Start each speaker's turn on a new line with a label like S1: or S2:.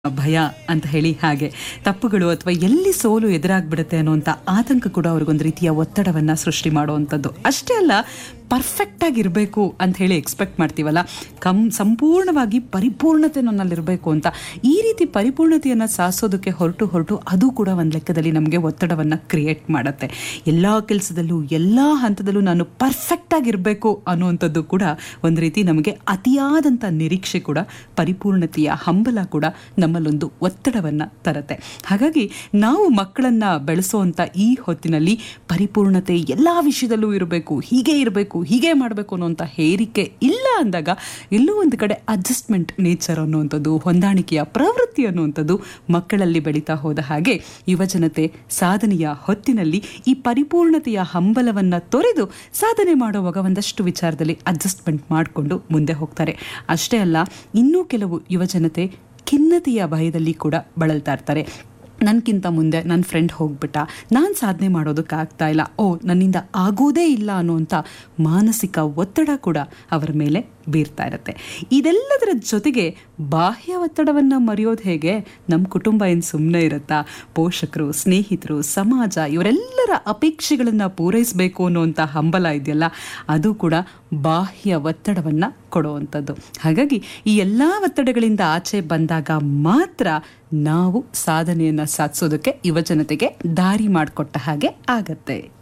S1: ಭಯ ಅಂತ ಹೇಳಿ ಹಾಗೆ ತಪ್ಪುಗಳು ಅಥವಾ ಎಲ್ಲಿ ಸೋಲು ಎದುರಾಗ್ಬಿಡುತ್ತೆ ಅನ್ನುವಂಥ ಆತಂಕ ಕೂಡ ಅವ್ರಿಗೊಂದು ರೀತಿಯ ಒತ್ತಡವನ್ನ ಸೃಷ್ಟಿ ಮಾಡುವಂಥದ್ದು ಅಷ್ಟೇ ಅಲ್ಲ ಪರ್ಫೆಕ್ಟ್ ಆಗಿರಬೇಕು ಅಂತ ಹೇಳಿ ಎಕ್ಸ್ಪೆಕ್ಟ್ ಮಾಡ್ತೀವಲ್ಲ ಕಂ ಸಂಪೂರ್ಣವಾಗಿ ಪರಿಪೂರ್ಣತೆ ನನ್ನಲ್ಲಿರಬೇಕು ಅಂತ ಈ ರೀತಿ ಪರಿಪೂರ್ಣತೆಯನ್ನು ಸಾಧಿಸೋದಕ್ಕೆ ಹೊರಟು ಹೊರಟು ಅದು ಕೂಡ ಒಂದು ಲೆಕ್ಕದಲ್ಲಿ ನಮಗೆ ಒತ್ತಡವನ್ನು ಕ್ರಿಯೇಟ್ ಮಾಡುತ್ತೆ ಎಲ್ಲ ಕೆಲಸದಲ್ಲೂ ಎಲ್ಲ ಹಂತದಲ್ಲೂ ನಾನು ಪರ್ಫೆಕ್ಟ್ ಆಗಿರಬೇಕು ಅನ್ನುವಂಥದ್ದು ಕೂಡ ಒಂದು ರೀತಿ ನಮಗೆ ಅತಿಯಾದಂಥ ನಿರೀಕ್ಷೆ ಕೂಡ ಪರಿಪೂರ್ಣತೆಯ ಹಂಬಲ ಕೂಡ ನಮ್ಮಲ್ಲೊಂದು ಒತ್ತಡವನ್ನು ತರುತ್ತೆ ಹಾಗಾಗಿ ನಾವು ಮಕ್ಕಳನ್ನ ಬೆಳೆಸುವಂಥ ಈ ಹೊತ್ತಿನಲ್ಲಿ ಪರಿಪೂರ್ಣತೆ ಎಲ್ಲ ವಿಷಯದಲ್ಲೂ ಇರಬೇಕು ಹೀಗೆ ಇರಬೇಕು ಹೀಗೆ ಮಾಡಬೇಕು ಅನ್ನುವಂಥ ಹೇರಿಕೆ ಇಲ್ಲ ಅಂದಾಗ ಎಲ್ಲೋ ಒಂದು ಕಡೆ ಅಡ್ಜಸ್ಟ್ಮೆಂಟ್ ನೇಚರ್ ಅನ್ನುವಂಥದ್ದು ಹೊಂದಾಣಿಕೆಯ ಪ್ರವೃತ್ತಿ ಅನ್ನುವಂಥದ್ದು ಮಕ್ಕಳಲ್ಲಿ ಬೆಳೀತಾ ಹೋದ ಹಾಗೆ ಯುವಜನತೆ ಸಾಧನೆಯ ಹೊತ್ತಿನಲ್ಲಿ ಈ ಪರಿಪೂರ್ಣತೆಯ ಹಂಬಲವನ್ನು ತೊರೆದು ಸಾಧನೆ ಮಾಡುವಾಗ ಒಂದಷ್ಟು ವಿಚಾರದಲ್ಲಿ ಅಡ್ಜಸ್ಟ್ಮೆಂಟ್ ಮಾಡಿಕೊಂಡು ಮುಂದೆ ಹೋಗ್ತಾರೆ ಅಷ್ಟೇ ಅಲ್ಲ ಇನ್ನೂ ಕೆಲವು ಯುವಜನತೆ ಖಿನ್ನತೆಯ ಭಯದಲ್ಲಿ ಕೂಡ ಬಳಲ್ತಾ ಇರ್ತಾರೆ ನನಗಿಂತ ಮುಂದೆ ನನ್ನ ಫ್ರೆಂಡ್ ಹೋಗ್ಬಿಟ್ಟ ನಾನು ಸಾಧನೆ ಮಾಡೋದಕ್ಕಾಗ್ತಾ ಇಲ್ಲ ಓ ನನ್ನಿಂದ ಆಗೋದೇ ಇಲ್ಲ ಅನ್ನುವಂಥ ಮಾನಸಿಕ ಒತ್ತಡ ಕೂಡ ಅವರ ಮೇಲೆ ಬೀರ್ತಾ ಇರುತ್ತೆ ಇದೆಲ್ಲದರ ಜೊತೆಗೆ ಬಾಹ್ಯ ಒತ್ತಡವನ್ನು ಮರೆಯೋದು ಹೇಗೆ ನಮ್ಮ ಕುಟುಂಬ ಏನು ಸುಮ್ಮನೆ ಇರುತ್ತಾ ಪೋಷಕರು ಸ್ನೇಹಿತರು ಸಮಾಜ ಇವರೆಲ್ಲರ ಅಪೇಕ್ಷೆಗಳನ್ನು ಪೂರೈಸಬೇಕು ಅನ್ನುವಂಥ ಹಂಬಲ ಇದೆಯಲ್ಲ ಅದು ಕೂಡ ಬಾಹ್ಯ ಒತ್ತಡವನ್ನು ಕೊಡುವಂಥದ್ದು ಹಾಗಾಗಿ ಈ ಎಲ್ಲ ಒತ್ತಡಗಳಿಂದ ಆಚೆ ಬಂದಾಗ ಮಾತ್ರ ನಾವು ಸಾಧನೆಯನ್ನು ಸಾಧಿಸೋದಕ್ಕೆ ಯುವಜನತೆಗೆ ದಾರಿ ಮಾಡಿಕೊಟ್ಟ ಹಾಗೆ ಆಗತ್ತೆ